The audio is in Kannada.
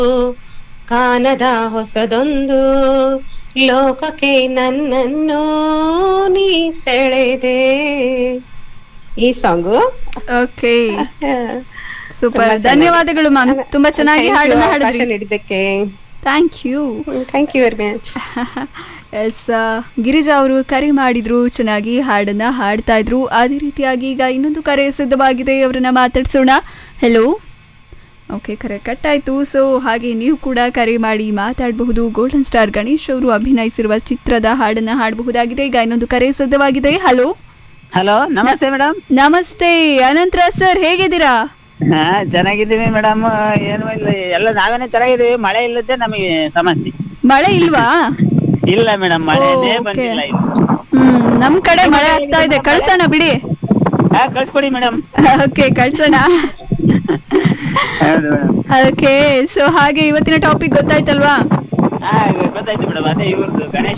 ಕಾನದ ಹೊಸದೊಂದು ಲೋಕಕ್ಕೆ ನನ್ನನ್ನು ನೀ ಸೆಳೆದೆ ಈ ಸಾಂಗು ಓಕೆ ಸೂಪರ್ ಧನ್ಯವಾದಗಳು ಮ್ಯಾಮ್ ತುಂಬಾ ಚೆನ್ನಾಗಿ ಹಾಡನ್ನ ಹಾಡಿದ್ರಿ ನೀಡಿದ್ದಕ್ಕೆ thank you thank you very much S Girija ಅವರು ಕರೆ ಮಾಡಿದ್ರು ಚೆನ್ನಾಗಿ ಹಾಡನ್ನ ಹಾಡ್ತಾ ಇದ್ರು ಅದೇ ರೀತಿಯಾಗಿ ಈಗ ಇನ್ನೊಂದು ಕರೆ ಸಿದ್ಧವಾಗಿದೆ ಅವರನ್ನ ಮಾತಾಡ್ಸೋಣ ಹೆಲೋ ಓಕೆ ಕರೆ ಕಟ್ ಆಯ್ತು ಸೊ ಹಾಗೆ ನೀವು ಕೂಡ ಕರೆ ಮಾಡಿ ಮಾತಾಡಬಹುದು ಗೋಲ್ಡನ್ ಸ್ಟಾರ್ ಗಣೇಶ್ ಅವರು ಅಭಿನಯಿಸಿರುವ ಚಿತ್ರದ ಹಾಡನ್ನ ಹಾಡಬಹುದಾಗಿದೆ ಈಗ ಇನ್ನೊಂದು ಕರೆ ಸಿದ್ಧವಾಗಿದೆ ಹಲೋ ಹಲೋ ನಮಸ್ತೆ ಮೇಡಮ್ ನಮಸ್ತೆ ಅನಂತರ ಸರ್ ಹೇಗಿದ್ದೀರಾ ಹಾ ಚೆನ್ನಾಗಿದ್ದೀವಿ ಮೇಡಮ್ ಏನು ಇಲ್ಲ ಎಲ್ಲ ನಾವೇನೆ ಚೆನ್ನಾಗಿದ್ದೀವಿ ಮಳೆ ಇಲ್ಲದೆ ನಮಗೆ ಸಮಸ್ಯೆ ಮಳೆ ಇಲ್ವಾ ಇಲ್ಲ ಮೇಡಮ್ ಮಳೆನೇ ಓ, ಬಂದಿಲ್ಲ okay. ಹ್ಮ್ ನಮ್ ಕಡೆ ಮಳೆ ಆಗ್ತಾ ಇದೆ ಕಳ್ಸೋಣ ಬಿಡಿ ಹಾ ಕಳ್ಸ್ಕೊಡಿ ಮೇಡಮ್ ಓಕೆ ಕಳ್ಸೋಣ ಹೌದು ಮೇಡಮ್ ಓಕೆ ಸೊ ಹಾಗೆ ಇವತ್ತಿನ ಟಾಪಿಕ್ ಗೊತ್ತಾಯ್ತಲ್ವಾ ಹಾ ಗೊತ್ತಾಯ್ತು ಮೇಡಮ್ ಅದೇ ಇವ್ರದ್ದು ಗಣೇಶ್